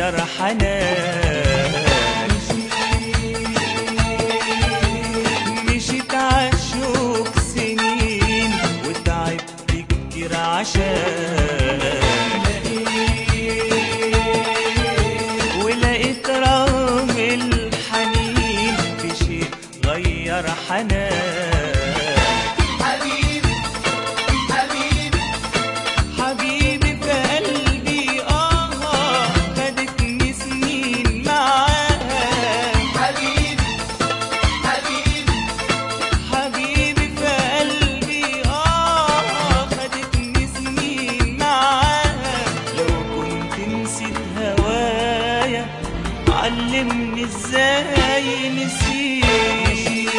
غير حنان مشيت عالشوق سنين وتعبت كتير عشان ولقيت رغم الحنين في شيء غير حنان حبيبي حبيبي حبيبي في قلبي آه خدتني سنين معاها حبيبي حبيبي حبيبي في قلبي آه خدتني سنين معاها لو كنت نسيت هوايا علمني ازاي نسيت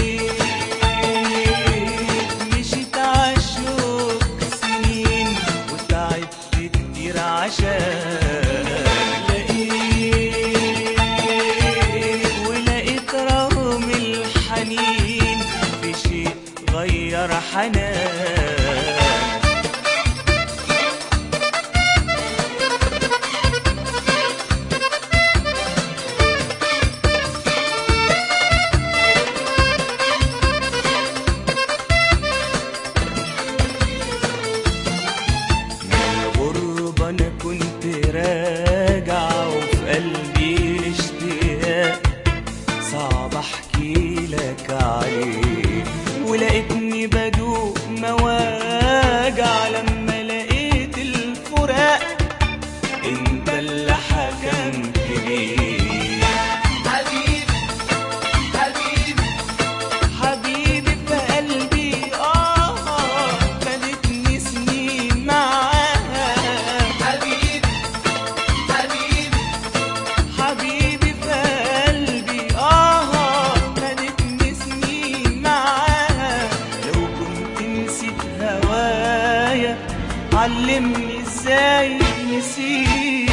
مشيت عالشوق سنين وتعبت كتير عشان لقيت ولقيت رغم الحنين في شيء غير حنان الغربة أنا كنت راجع وفي قلبي اشتياق صعب أحكي لك عليه ولقيتني بدوق مواجع لما لقيت الفراق انت اللي حكمت بيه حبيبي حبيبي حبيبي في قلبي آه خدتني سنين معاها حبيبي حبيبي حبيبي في قلبي آه خدتني سنين معاها لو كنت نسيت هوايا علمني ازاي نسيت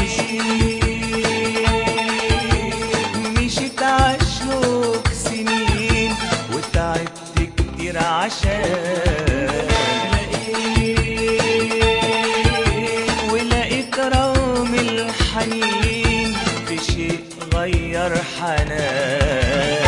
مشيت عالشوق سنين وتعبت كتير عشان ولقيت رغم الحنين في شيء غير حنان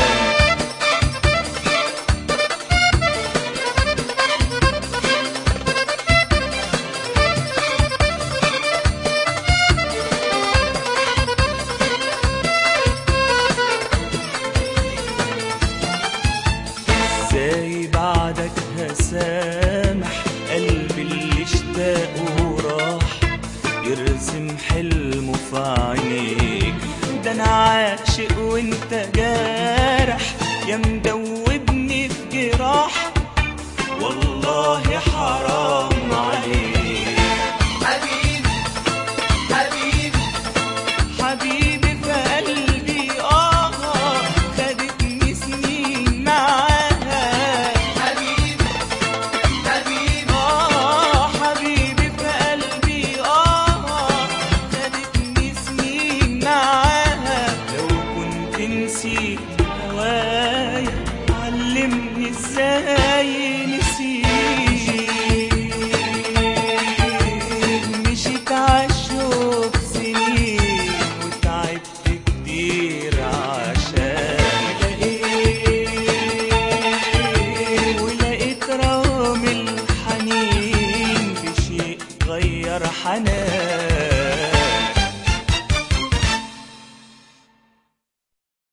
ازاي بعدك هسامح قلبي اللي اشتاق وراح يرسم حلمه في عينيك ده انا عاشق وانت جارح يا مدوبني في جراح والله حرام عليك حبيبي حبيبي حبيبي في قلبي اه خدتني سنين معاها حبيبي حبيبي آه حبيبي في قلبي آه خدتني سنين معاها لو كنت نسيت هوايا علمني ازاي نسيت مشيت عالشوق سنين وتعبت كتير عشان لقيت ولقيت رغم الحنين في شيء غير حنان